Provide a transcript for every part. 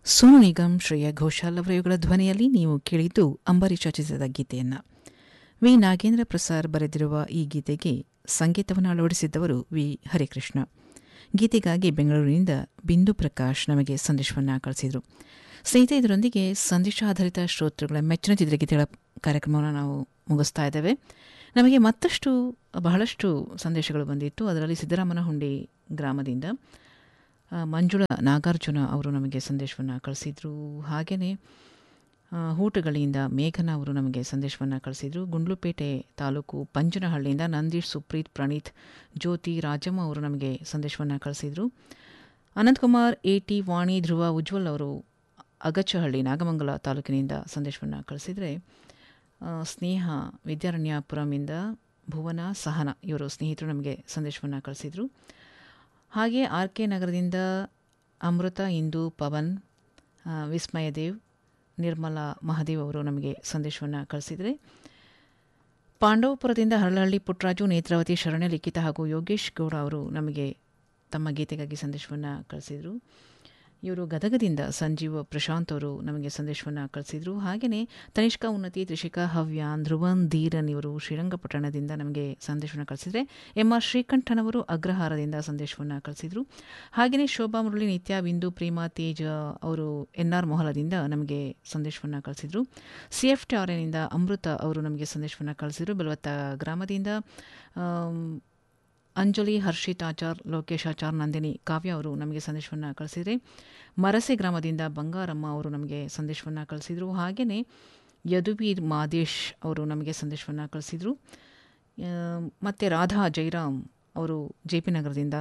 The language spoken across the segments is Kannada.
ಸೋನು ನಿಗಮ್ ಶ್ರೇಯಾ ಘೋಷಾಲ್ ಅವರ ಇವುಗಳ ಧ್ವನಿಯಲ್ಲಿ ನೀವು ಕೇಳಿದ್ದು ಅಂಬರೀಷ ಚಿತ್ರದ ಗೀತೆಯನ್ನು ವಿ ನಾಗೇಂದ್ರ ಪ್ರಸಾದ್ ಬರೆದಿರುವ ಈ ಗೀತೆಗೆ ಸಂಗೀತವನ್ನು ಅಳವಡಿಸಿದ್ದವರು ವಿ ಹರಿಕೃಷ್ಣ ಗೀತೆಗಾಗಿ ಬೆಂಗಳೂರಿನಿಂದ ಬಿಂದು ಪ್ರಕಾಶ್ ನಮಗೆ ಸಂದೇಶವನ್ನು ಕಳಿಸಿದರು ಸ್ನೇಹಿತ ಇದರೊಂದಿಗೆ ಸಂದೇಶಾಧಾರಿತ ಶ್ರೋತೃಗಳ ಮೆಚ್ಚಿನ ಚಿತ್ರಗೀತೆಗಳ ಕಾರ್ಯಕ್ರಮವನ್ನು ನಾವು ಮುಗಿಸ್ತಾ ಇದ್ದೇವೆ ನಮಗೆ ಮತ್ತಷ್ಟು ಬಹಳಷ್ಟು ಸಂದೇಶಗಳು ಬಂದಿತ್ತು ಅದರಲ್ಲಿ ಸಿದ್ದರಾಮನಹುಂಡಿ ಗ್ರಾಮದಿಂದ ಆ, ಮಂಜುಳಾ ನಾಗಾರ್ಜುನ ಅವರು ನಮಗೆ ಸಂದೇಶವನ್ನು ಕಳಿಸಿದರು ಹಾಗೆಯೇ ಹೂಟಗಳಿಂದ ಮೇಘನಾ ಅವರು ನಮಗೆ ಸಂದೇಶವನ್ನು ಕಳಿಸಿದರು ಗುಂಡ್ಲುಪೇಟೆ ತಾಲೂಕು ಪಂಜನಹಳ್ಳಿಯಿಂದ ನಂದೀಶ್ ಸುಪ್ರೀತ್ ಪ್ರಣೀತ್ ಜ್ಯೋತಿ ರಾಜಮ್ಮ ಅವರು ನಮಗೆ ಸಂದೇಶವನ್ನು ಕಳಿಸಿದರು ಅನಂತಕುಮಾರ್ ಎ ಟಿ ವಾಣಿ ಧ್ರುವ ಉಜ್ವಲ್ ಅವರು ಅಗಚ್ಚಹಳ್ಳಿ ನಾಗಮಂಗಲ ತಾಲೂಕಿನಿಂದ ಸಂದೇಶವನ್ನು ಕಳಿಸಿದರೆ ಆ, ಸ್ನೇಹ ವಿದ್ಯಾರಣ್ಯಪುರಮಿಂದ ಭುವನ ಸಹನ ಇವರು ಸ್ನೇಹಿತರು ನಮಗೆ ಸಂದೇಶವನ್ನು ಕಳಿಸಿದರು ಹಾಗೆ ಆರ್ ಕೆ ನಗರದಿಂದ ಅಮೃತ ಇಂದು ಪವನ್ ಆ, ವಿಸ್ಮಯ ದೇವ್ ನಿರ್ಮಲಾ ಮಹದೇವ್ ಅವರು ನಮಗೆ ಸಂದೇಶವನ್ನು ಕಳಿಸಿದರೆ ಪಾಂಡವಪುರದಿಂದ ಹರಳಹಳ್ಳಿ ಪುಟ್ಟರಾಜು ನೇತ್ರಾವತಿ ಶರಣ್ಯ ಲಿಖಿತ ಹಾಗೂ ಯೋಗೇಶ್ ಗೌಡ ಅವರು ನಮಗೆ ತಮ್ಮ ಗೀತೆಗಾಗಿ ಸಂದೇಶವನ್ನು ಕಳಿಸಿದರು ಇವರು ಗದಗದಿಂದ ಸಂಜೀವ್ ಪ್ರಶಾಂತ್ ಅವರು ನಮಗೆ ಸಂದೇಶವನ್ನು ಕಳಿಸಿದರು ಹಾಗೆಯೇ ತನಿಷ್ಕಾ ಉನ್ನತಿ ತ್ರಿಷಿಕಾ ಹವ್ಯಾನ್ ಧ್ರುವನ್ ಧೀರನ್ ಇವರು ಶ್ರೀರಂಗಪಟ್ಟಣದಿಂದ ನಮಗೆ ಸಂದೇಶವನ್ನು ಕಳಿಸಿದರೆ ಎಂ ಆರ್ ಶ್ರೀಕಂಠನ್ ಅವರು ಅಗ್ರಹಾರದಿಂದ ಸಂದೇಶವನ್ನು ಕಳಿಸಿದರು ಹಾಗೆಯೇ ಶೋಭಾ ಮುರಳಿ ನಿತ್ಯ ಬಿಂದು ಪ್ರೇಮ ತೇಜ ಅವರು ಎನ್ ಆರ್ ಮೊಹಲದಿಂದ ನಮಗೆ ಸಂದೇಶವನ್ನು ಕಳಿಸಿದರು ಸಿ ಎಫ್ ಟಿ ಆರ್ಎನಿಂದ ಅಮೃತ ಅವರು ನಮಗೆ ಸಂದೇಶವನ್ನು ಕಳಿಸಿದರು ಬಲವತ್ತ ಗ್ರಾಮದಿಂದ ಆಮ್, ಅಂಜಲಿ ಹರ್ಷಿತ್ ಆಚಾರ್ ಲೋಕೇಶ್ ಆಚಾರ್ ನಂದಿನಿ ಕಾವ್ಯ ಅವರು ನಮಗೆ ಸಂದೇಶವನ್ನು ಕಳಿಸಿದರೆ ಮರಸೆ ಗ್ರಾಮದಿಂದ ಬಂಗಾರಮ್ಮ ಅವರು ನಮಗೆ ಸಂದೇಶವನ್ನು ಕಳಿಸಿದರು ಹಾಗೆಯೇ ಯದುವೀರ್ ಮಾದೇಶ್ ಅವರು ನಮಗೆ ಸಂದೇಶವನ್ನು ಕಳಿಸಿದರು ಮತ್ತು ರಾಧಾ ಜೈರಾಮ್ ಅವರು ಜೆ ಪಿ ನಗರದಿಂದ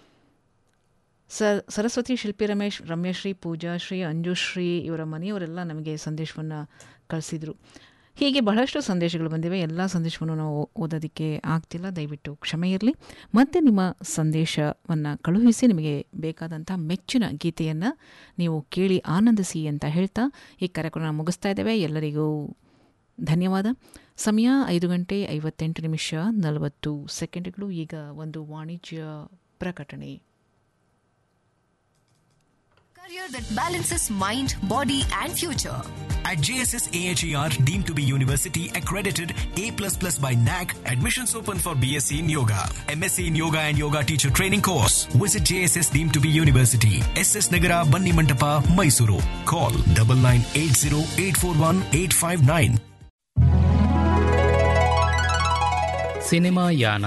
ಸ ಸರಸ್ವತಿ ಶಿಲ್ಪಿ ರಮೇಶ್ ರಮ್ಯಶ್ರೀ ಪೂಜಾ ಶ್ರೀ ಅಂಜುಶ್ರೀ ಇವರ ಮನೆಯವರೆಲ್ಲ ನಮಗೆ ಸಂದೇಶವನ್ನು ಕಳಿಸಿದರು ಹೀಗೆ ಬಹಳಷ್ಟು ಸಂದೇಶಗಳು ಬಂದಿವೆ ಎಲ್ಲ ಸಂದೇಶವನ್ನು ನಾವು ಓದೋದಕ್ಕೆ ಆಗ್ತಿಲ್ಲ ದಯವಿಟ್ಟು ಕ್ಷಮೆ ಇರಲಿ ಮತ್ತೆ ನಿಮ್ಮ ಸಂದೇಶವನ್ನು ಕಳುಹಿಸಿ ನಿಮಗೆ ಬೇಕಾದಂಥ ಮೆಚ್ಚಿನ ಗೀತೆಯನ್ನು ನೀವು ಕೇಳಿ ಆನಂದಿಸಿ ಅಂತ ಹೇಳ್ತಾ ಈ ಕಾರ್ಯಕ್ರಮ ಮುಗಿಸ್ತಾ ಇದ್ದೇವೆ ಎಲ್ಲರಿಗೂ ಧನ್ಯವಾದ ಸಮಯ ಐದು ಗಂಟೆ ಐವತ್ತೆಂಟು ನಿಮಿಷ ನಲವತ್ತು ಸೆಕೆಂಡ್ಗಳು ಈಗ ಒಂದು ವಾಣಿಜ್ಯ ಪ್ರಕಟಣೆ Career that balances mind, body, and future. At JSS AHER, deemed to be university accredited A++ by NAC, admissions open for BSc in Yoga, MSc in Yoga and Yoga Teacher Training course. Visit JSS deemed to be university, SS Nagara, Banni Mantapa, Mysuru. Call 9980841859. Cinema ಯಾನ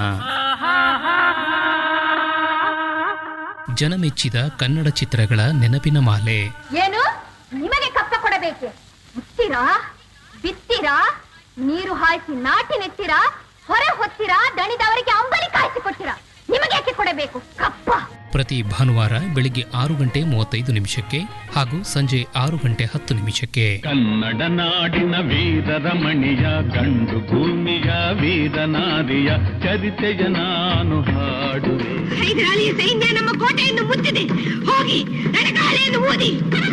ಜನಮೆಚ್ಚಿದ ಕನ್ನಡ ಚಿತ್ರಗಳ ನೆನಪಿನ ಮಾಲೆ ಏನು ನಿಮಗೆ ಕಪ್ಪ ಕೊಡಬೇಕೆ ಮುತ್ತೀರಾ ಬಿತ್ತೀರಾ ನೀರು ಹಾಯಿಸಿ ನಾಟಿ ನೆತ್ತೀರಾ ಹೊರೆ ಹೊತ್ತೀರಾ ದಣಿದವರಿಗೆ ಅಂಬಲಿ ಕಾಯಿಸಿ ಕೊಡ್ತೀರಾ ನಿಮಗೆ ಯಾಕೆ ಕೊಡಬೇಕು ಕಪ್ಪ ಪ್ರತಿ ಭಾನುವಾರ ಬೆಳಿಗ್ಗೆ ಆರು ಗಂಟೆ ಮೂವತ್ತೈದು ನಿಮಿಷಕ್ಕೆ ಹಾಗೂ ಸಂಜೆ ಆರು ಗಂಟೆ ಹತ್ತು ನಿಮಿಷಕ್ಕೆ ಕನ್ನಡ ನಾಡಿನ ವೀರರಮಣಿಯ ಗಂಡು ಭೂಮಿಯ ವೀರನಾರಿಯ ಚರಿತೆಯ ನಾನು ಹಾಡುವೆ ಹೈದರಾಲಿಯ ಸೈನ್ಯ ನಮ್ಮ ಕೋಟೆಯನ್ನು ಮುತ್ತಿದೆ ಹೋಗಿ ರಣಗಾಲೆಯನ್ನು ಊದಿ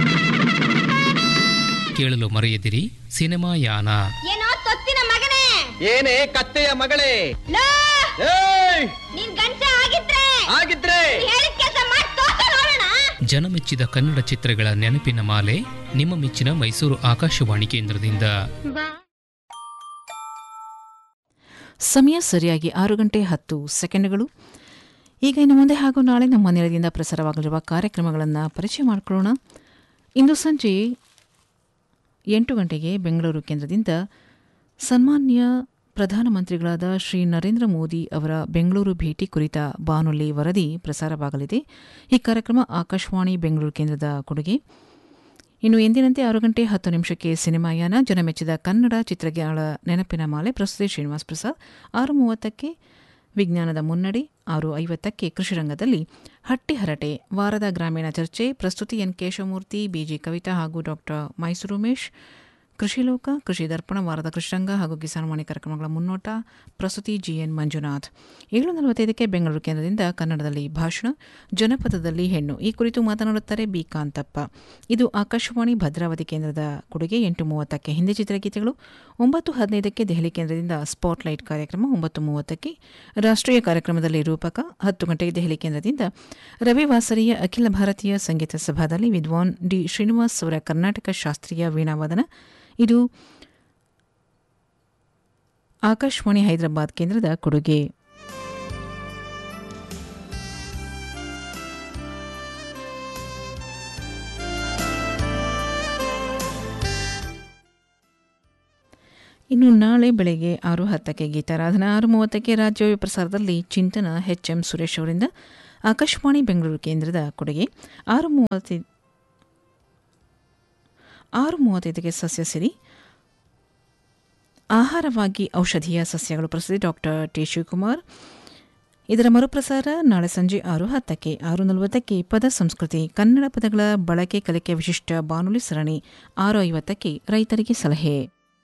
ಕೇಳಲು ಮರೆಯದಿರಿ ಸಿನಿಮಾ ಯಾನ ಏನೋ ತೊತ್ತಿನ ಮಗನೇ ಏನೇ ಕತ್ತೆಯ ಮಗಳೇ ಲೋ ಏಯ್ ನೀನ್ ಗಂಟ ಆಗಿದ್ರೆ ಆಗಿದ್ರೆ ಹೇಳಿದ ಕೆಲಸ ಮಾಡಿ ತೋರ್ಸು ನೋಡೋಣ ಜನಮೆಚ್ಚಿದ ಕನ್ನಡ ಚಿತ್ರಗಳ ನೆನಪಿನ ಮಾಲೆ ನಿಮ್ಮ ಮೆಚ್ಚಿನ ಮೈಸೂರು ಆಕಾಶವಾಣಿ ಕೇಂದ್ರದಿಂದ ಸಮಯ ಸರಿಯಾಗಿ ಆರು ಗಂಟೆ ಹತ್ತು ಸೆಕೆಂಡ್ಗಳು ಈಗ ಇನ್ನು ಮುಂದೆ ಹಾಗೂ ನಾಳೆ ನಮ್ಮ ನೆಲದಿಂದ ಪ್ರಸಾರವಾಗಲಿರುವ ಕಾರ್ಯಕ್ರಮಗಳನ್ನು ಪರಿಚಯ ಮಾಡಿಕೊಳ್ಳೋಣ ಇಂದು ಸಂಜೆ ಎಂಟು ಗಂಟೆಗೆ ಬೆಂಗಳೂರು ಕೇಂದ್ರದಿಂದ ಸನ್ಮಾನ್ಯ ಪ್ರಧಾನಮಂತ್ರಿಗಳಾದ ಶ್ರೀ ನರೇಂದ್ರ ಮೋದಿ ಅವರ ಬೆಂಗಳೂರು ಭೇಟಿ ಕುರಿತ ಬಾನುಲಿ ವರದಿ ಪ್ರಸಾರವಾಗಲಿದೆ ಈ ಕಾರ್ಯಕ್ರಮ ಆಕಾಶವಾಣಿ ಬೆಂಗಳೂರು ಕೇಂದ್ರದ ಕೊಡುಗೆ ಇನ್ನು ಎಂದಿನಂತೆ ಆರು ಗಂಟೆ ಹತ್ತು ನಿಮಿಷಕ್ಕೆ ಸಿನಿಮಾಯಾನ ಜನಮೆಚ್ಚಿದ ಕನ್ನಡ ಚಿತ್ರಗಳ ನೆನಪಿನ ಮಾಲೆ ಪ್ರಸ್ತುತಿ ಶ್ರೀನಿವಾಸ್ ಪ್ರಸಾದ್ ಆರು ಮೂವತ್ತಕ್ಕೆ ವಿಜ್ಞಾನದ ಮುನ್ನಡೆ ಆರು ಐವತ್ತಕ್ಕೆ ಕೃಷಿ ರಂಗದಲ್ಲಿ ಹಟ್ಟಿ ಹರಟೆ ವಾರದ ಗ್ರಾಮೀಣ ಚರ್ಚೆ ಪ್ರಸ್ತುತಿ ಎನ್ ಕೇಶವಮೂರ್ತಿ ಬಿಜಿ ಕವಿತಾ ಹಾಗೂ ಡಾಕ್ಟರ್ ಮೈಸೂರು ಉಮೇಶ್ ಕೃಷಿ ಲೋಕ ಕೃಷಿ ದರ್ಪಣ ವಾರದ ಕೃಷಿರಂಗ ಹಾಗೂ ಕಿಸಾನ್ ವಾಣಿ ಕಾರ್ಯಕ್ರಮಗಳ ಮುನ್ನೋಟ ಪ್ರಸ್ತುತಿ ಜಿಎನ್ ಮಂಜುನಾಥ್ ಏಳು ನಲವತ್ತೈದಕ್ಕೆ ಬೆಂಗಳೂರು ಕೇಂದ್ರದಿಂದ ಕನ್ನಡದಲ್ಲಿ ಭಾಷಣ ಜನಪದದಲ್ಲಿ ಹೆಣ್ಣು ಈ ಕುರಿತು ಮಾತನಾಡುತ್ತಾರೆ ಬಿ ಕಾಂತಪ್ಪ ಇದು ಆಕಾಶವಾಣಿ ಭದ್ರಾವತಿ ಕೇಂದ್ರದ ಕೊಡುಗೆ ಎಂಟು ಮೂವತ್ತಕ್ಕೆ ಹಿಂದಿ ಚಿತ್ರಗೀತೆಗಳು ಒಂಬತ್ತು ಹದಿನೈದಕ್ಕೆ ದೆಹಲಿ ಕೇಂದ್ರದಿಂದ ಸ್ಪಾಟ್ಲೈಟ್ ಕಾರ್ಯಕ್ರಮ ಒಂಬತ್ತು ಮೂವತ್ತಕ್ಕೆ ರಾಷ್ಟ್ರೀಯ ಕಾರ್ಯಕ್ರಮದಲ್ಲಿ ರೂಪಕ ಹತ್ತು ಗಂಟೆಗೆ ದೆಹಲಿ ಕೇಂದ್ರದಿಂದ ರವಿವಾಸರಿಯ ಅಖಿಲ ಭಾರತೀಯ ಸಂಗೀತ ಸಭಾದಲ್ಲಿ ವಿದ್ವಾನ್ ಡಿ ಶ್ರೀನಿವಾಸ್ ಅವರ ಕರ್ನಾಟಕ ಶಾಸ್ತ್ರೀಯ ವೀಣಾವಾದನ ಇದು ಆಕಾಶವಾಣಿ ಹೈದರಾಬಾದ್ ಕೇಂದ್ರದ ಕೊಡುಗೆ ಇನ್ನು ನಾಳೆ ಬೆಳಗ್ಗೆ ಆರು ಹತ್ತಕ್ಕೆ ಗೀತಾರಾಧನಾ ಆರು ಮೂವತ್ತಕ್ಕೆ ರಾಜ್ಯವ್ಯ ಪ್ರಸಾರದಲ್ಲಿ ಚಿಂತನ ಎಚ್ ಎಂ ಸುರೇಶ್ ಅವರಿಂದ ಆಕಾಶವಾಣಿ ಬೆಂಗಳೂರು ಕೇಂದ್ರದ ಕೊಡುಗೆ ಆರು ಮೂವತ್ತೈದು ಆರು ಮೂವತ್ತೈದಕ್ಕೆ ಸಸ್ಯ ಸಿರಿ ಆಹಾರವಾಗಿ ಔಷಧೀಯ ಸಸ್ಯಗಳು ಪ್ರಸಿದ್ಧಿ ಡಾಕ್ಟರ್ ಟಿ ಶಿವಕುಮಾರ್ ಇದರ ಮರುಪ್ರಸಾರ ನಾಳೆ ಸಂಜೆ ಆರು ಹತ್ತಕ್ಕೆ ಆರು ನಲವತ್ತಕ್ಕೆ ಪದ ಸಂಸ್ಕೃತಿ ಕನ್ನಡ ಪದಗಳ ಬಳಕೆ ಕಲಿಕೆ ವಿಶಿಷ್ಟ ಬಾನುಲಿ ಸರಣಿ ಆರು ಐವತ್ತಕ್ಕೆ ರೈತರಿಗೆ ಸಲಹೆ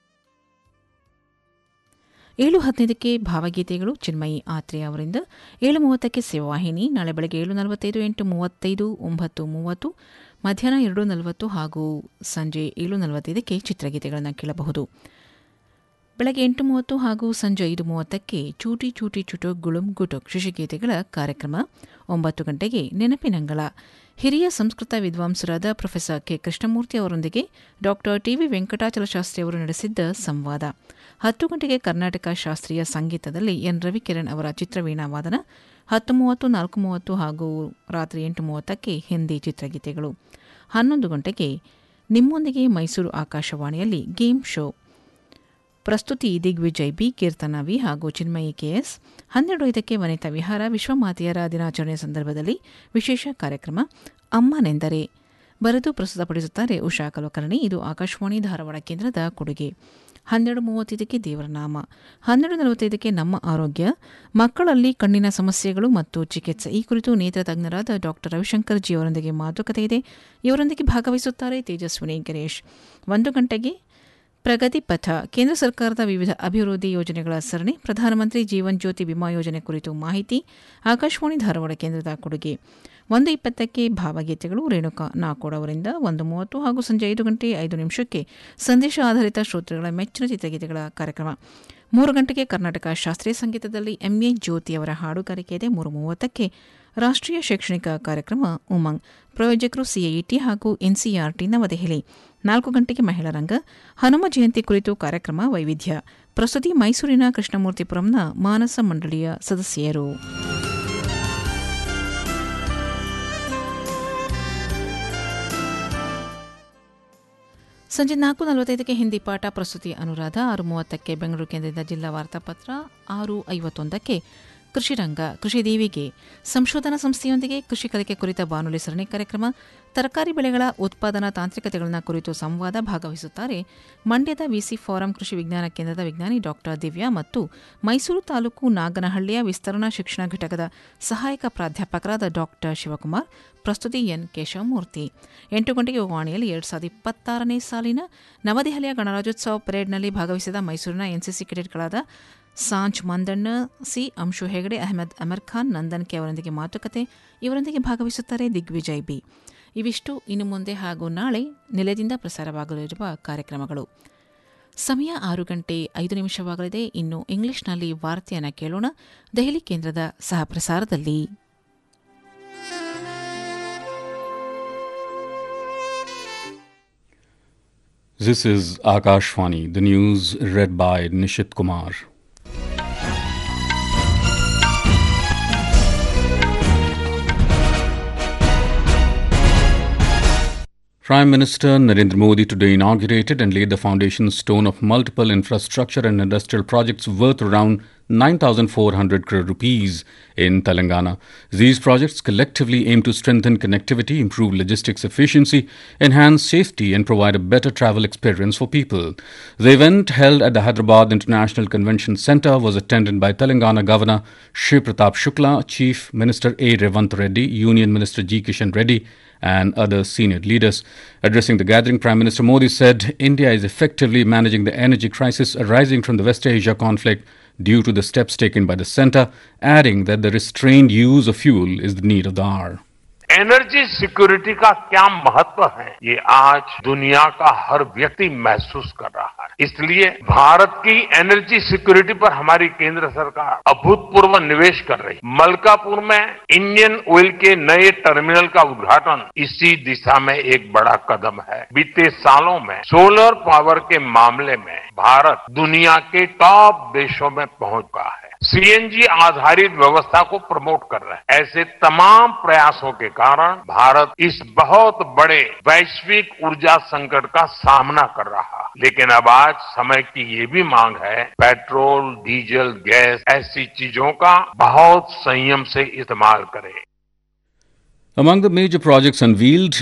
ಏಳು ಹದಿನೈದಕ್ಕೆ ಭಾವಗೀತೆಗಳು ಚಿನ್ಮಯಿ ಆತ್ರೆ ಅವರಿಂದ ಏಳು ಮೂವತ್ತಕ್ಕೆ ಸೇವಾಹಿನಿ ನಾಳೆ ಬೆಳಗ್ಗೆ ಏಳು ನಲವತ್ತೈದು ಎಂಟು ಮೂವತ್ತೈದು ಒಂಬತ್ತು ಮೂವತ್ತು ಮಧ್ಯಾಹ್ನ ಎರಡು ನಲವತ್ತು ಹಾಗೂ ಸಂಜೆ ಏಳು ನಲವತ್ತೈದಕ್ಕೆ ಚಿತ್ರಗೀತೆಗಳನ್ನು ಕೇಳಬಹುದು ಬೆಳಗ್ಗೆ ಎಂಟು ಮೂವತ್ತು ಹಾಗೂ ಸಂಜೆ ಐದು ಮೂವತ್ತಕ್ಕೆ ಚೂಟಿ ಚೂಟಿ ಚುಟುಕ್ ಗುಳುಂ ಗುಟುಕ್ ಶಿಶುಗೀತೆಗಳ ಕಾರ್ಯಕ್ರಮ ಒಂಬತ್ತು ಗಂಟೆಗೆ ನೆನಪಿನಂಗಳ ಹಿರಿಯ ಸಂಸ್ಕೃತ ವಿದ್ವಾಂಸರಾದ ಪ್ರೊಫೆಸರ್ ಕೆ ಕೃಷ್ಣಮೂರ್ತಿ ಅವರೊಂದಿಗೆ ಡಾಕ್ಟರ್ ಟಿವಿ ವೆಂಕಟಾಚಲಶಾಸ್ತ್ರಿ ಅವರು ನಡೆಸಿದ್ದ ಸಂವಾದ ಹತ್ತು ಗಂಟೆಗೆ ಕರ್ನಾಟಕ ಶಾಸ್ತ್ರೀಯ ಸಂಗೀತದಲ್ಲಿ ಎನ್ ರವಿಕಿರಣ್ ಅವರ ಚಿತ್ರವೀಣಾ ವಾದನ ಹತ್ತು ಮೂವತ್ತು ನಾಲ್ಕು ಮೂವತ್ತು ಹಾಗೂ ರಾತ್ರಿ ಎಂಟು ಮೂವತ್ತಕ್ಕೆ ಹಿಂದಿ ಚಿತ್ರಗೀತೆಗಳು ಹನ್ನೊಂದು ಗಂಟೆಗೆ ನಿಮ್ಮೊಂದಿಗೆ ಮೈಸೂರು ಆಕಾಶವಾಣಿಯಲ್ಲಿ ಗೇಮ್ ಶೋ ಪ್ರಸ್ತುತಿ ದಿಗ್ವಿಜಯ್ ಬಿ ಕೀರ್ತನ ವಿ ಹಾಗೂ ಚಿನ್ಮಯಿ ಕೆಎಸ್ ಹನ್ನೆರಡು ಐದಕ್ಕೆ ವನಿತಾ ವಿಹಾರ ವಿಶ್ವಮಾತೆಯರ ದಿನಾಚರಣೆ ಸಂದರ್ಭದಲ್ಲಿ ವಿಶೇಷ ಕಾರ್ಯಕ್ರಮ ಅಮ್ಮನೆಂದರೆ ಬರೆದು ಪ್ರಸ್ತುತಪಡಿಸುತ್ತಾರೆ ಉಷಾ ಕಲಕರ್ಣಿ ಇದು ಆಕಾಶವಾಣಿ ಧಾರವಾಡ ಕೇಂದ್ರದ ಕೊಡುಗೆ ಹನ್ನೆರಡು ಮೂವತ್ತೈದಕ್ಕೆ ದೇವರ ನಾಮ ಹನ್ನೆರಡು ನಲವತ್ತೈದಕ್ಕೆ ನಮ್ಮ ಆರೋಗ್ಯ ಮಕ್ಕಳಲ್ಲಿ ಕಣ್ಣಿನ ಸಮಸ್ಯೆಗಳು ಮತ್ತು ಚಿಕಿತ್ಸೆ ಈ ಕುರಿತು ನೇತ್ರ ತಜ್ಞರಾದ ಡಾಕ್ಟರ್ ರವಿಶಂಕರ್ ಜಿ ಅವರೊಂದಿಗೆ ಮಾತುಕತೆ ಇದೆ ಇವರೊಂದಿಗೆ ಭಾಗವಹಿಸುತ್ತಾರೆ ತೇಜಸ್ವಿನಿ ಗಣೇಶ್ ಒಂದು ಗಂಟೆಗೆ ಪ್ರಗತಿ ಪಥ ಕೇಂದ್ರ ಸರ್ಕಾರದ ವಿವಿಧ ಅಭಿವೃದ್ಧಿ ಯೋಜನೆಗಳ ಸರಣಿ ಪ್ರಧಾನಮಂತ್ರಿ ಜೀವನ್ ಜ್ಯೋತಿ ವಿಮಾ ಯೋಜನೆ ಕುರಿತು ಮಾಹಿತಿ ಆಕಾಶವಾಣಿ ಧಾರವಾಡ ಕೇಂದ್ರದ ಕೊಡುಗೆ ಒಂದು ಇಪ್ಪತ್ತಕ್ಕೆ ಭಾವಗೀತೆಗಳು ರೇಣುಕಾ ನಾಕೋಡ್ ಅವರಿಂದ ಒಂದು ಮೂವತ್ತು ಹಾಗೂ ಸಂಜೆ ಐದು ಗಂಟೆ ಐದು ನಿಮಿಷಕ್ಕೆ ಸಂದೇಶ ಆಧಾರಿತ ಶ್ರೋತೃಗಳ ಮೆಚ್ಚಿನ ಚಿತ್ರಗೀತೆಗಳ ಕಾರ್ಯಕ್ರಮ ಮೂರು ಗಂಟೆಗೆ ಕರ್ನಾಟಕ ಶಾಸ್ತ್ರೀಯ ಸಂಗೀತದಲ್ಲಿ ಎಂಎ ಜ್ಯೋತಿ ಅವರ ಹಾಡುಗಾರಿಕೆ ಇದೆ ಮೂರು ಮೂವತ್ತಕ್ಕೆ ರಾಷ್ಟ್ರೀಯ ಶೈಕ್ಷಣಿಕ ಕಾರ್ಯಕ್ರಮ ಉಮಂಗ್ ಪ್ರಾಯೋಜಕರು ಸಿಐಇಟಿ ಹಾಗೂ ಎನ್ಸಿಆರ್ಟಿ ನವದೆಹಲಿ ನಾಲ್ಕು ಗಂಟೆಗೆ ಮಹಿಳಾ ರಂಗ ಹನುಮ ಜಯಂತಿ ಕುರಿತು ಕಾರ್ಯಕ್ರಮ ವೈವಿಧ್ಯ ಪ್ರಸ್ತುತಿ ಮೈಸೂರಿನ ಕೃಷ್ಣಮೂರ್ತಿಪುರಂನ ಮಾನಸ ಮಂಡಳಿಯ ಸದಸ್ಯರು ಸಂಜೆ ನಾಲ್ಕು ನಲವತ್ತೈದಕ್ಕೆ ಹಿಂದಿ ಪಾಠ ಪ್ರಸ್ತುತಿ ಅನುರಾಧ ಆರು ಮೂವತ್ತಕ್ಕೆ ಬೆಂಗಳೂರು ಕೇಂದ್ರದಿಂದ ಜಿಲ್ಲಾ ವಾರ್ತಾಪತ್ರ ಆರು ಐವತ್ತೊಂದಕ್ಕೆ ಕೃಷಿ ರಂಗ ಕೃಷಿ ದೇವಿಗೆ ಸಂಶೋಧನಾ ಸಂಸ್ಥೆಯೊಂದಿಗೆ ಕೃಷಿ ಕಲಿಕೆ ಕುರಿತ ಬಾನುಲಿ ಸರಣಿ ಕಾರ್ಯಕ್ರಮ ತರಕಾರಿ ಬೆಳೆಗಳ ಉತ್ಪಾದನಾ ತಾಂತ್ರಿಕತೆಗಳನ್ನು ಕುರಿತು ಸಂವಾದ ಭಾಗವಹಿಸುತ್ತಾರೆ ಮಂಡ್ಯದ ವಿಸಿ ಫಾರಂ ಕೃಷಿ ವಿಜ್ಞಾನ ಕೇಂದ್ರದ ವಿಜ್ಞಾನಿ ಡಾಕ್ಟರ್ ದಿವ್ಯಾ ಮತ್ತು ಮೈಸೂರು ತಾಲೂಕು ನಾಗನಹಳ್ಳಿಯ ವಿಸ್ತರಣಾ ಶಿಕ್ಷಣ ಘಟಕದ ಸಹಾಯಕ ಪ್ರಾಧ್ಯಾಪಕರಾದ ಡಾಕ್ಟರ್ ಶಿವಕುಮಾರ್ ಪ್ರಸ್ತುತಿ ಎನ್ ಕೇಶವಮೂರ್ತಿ ಎಂಟು ಗಂಟೆಗೆ ವಾಣಿಯಲ್ಲಿ ಎರಡು ಸಾವಿರದ ಇಪ್ಪತ್ತಾರನೇ ಸಾಲಿನ ನವದೆಹಲಿಯ ಗಣರಾಜ್ಯೋತ್ಸವ ಪರೇಡ್ನಲ್ಲಿ ಭಾಗವಹಿಸಿದ ಮೈಸೂರಿನ ಎನ್ಸಿಸಿ ಕೆಡೆಟ್ಗಳಾದ ಸಾಂಚ್ ಮಂದಣ್ಣ ಸಿ ಅಂಶು ಹೆಗಡೆ ಅಹಮದ್ ಅಮರ್ ಖಾನ್ ನಂದನ್ ಕೆ ಅವರೊಂದಿಗೆ ಮಾತುಕತೆ ಇವರೊಂದಿಗೆ ಭಾಗವಹಿಸುತ್ತಾರೆ ದಿಗ್ವಿಜಯ್ ಬಿ ಇವಿಷ್ಟು ಇನ್ನು ಮುಂದೆ ಹಾಗೂ ನಾಳೆ ನೆಲೆದಿಂದ ಪ್ರಸಾರವಾಗಲಿರುವ ಕಾರ್ಯಕ್ರಮಗಳು ಸಮಯ ಆರು ಗಂಟೆ ಐದು ನಿಮಿಷವಾಗಲಿದೆ ಇನ್ನು ಇಂಗ್ಲಿಷ್ನಲ್ಲಿ ವಾರ್ತೆಯನ್ನು ಕೇಳೋಣ ದೆಹಲಿ ಕೇಂದ್ರದ ಸಹ ಪ್ರಸಾರದಲ್ಲಿ This is Akashvani, the news read by Nishit Kumar. Prime Minister Narendra Modi today inaugurated and laid the foundation stone of multiple infrastructure and industrial projects worth around 9,400 crore rupees in Telangana. These projects collectively aim to strengthen connectivity, improve logistics efficiency, enhance safety, and provide a better travel experience for people. The event held at the Hyderabad International Convention Center was attended by Telangana Governor Shri Pratap Shukla, Chief Minister A. Revant Reddy, Union Minister G. Kishan Reddy, and other senior leaders. Addressing the gathering, Prime Minister Modi said India is effectively managing the energy crisis arising from the West Asia conflict due to the steps taken by the centre, adding that the restrained use of fuel is the need of the hour. Energy security का क्या महत्व है ये आज दुनिया का हर व्यक्ति महसूस कर रहा है इसलिए भारत की एनर्जी सिक्योरिटी पर हमारी केंद्र सरकार अभूतपूर्व निवेश कर रही मलकापुर में इंडियन ऑयल के नए टर्मिनल का उद्घाटन इसी दिशा में एक बड़ा कदम है बीते सालों में सोलर पावर के मामले में भारत दुनिया के टॉप देशों में पहुंच गया है सीएनजी आधारित व्यवस्था को प्रमोट कर रहे हैं ऐसे तमाम प्रयासों के कारण भारत इस बहुत बड़े वैश्विक ऊर्जा संकट का सामना कर रहा है लेकिन अब आज समय की ये भी मांग है पेट्रोल डीजल गैस ऐसी चीजों का बहुत संयम से इस्तेमाल करें Among the major projects unveiled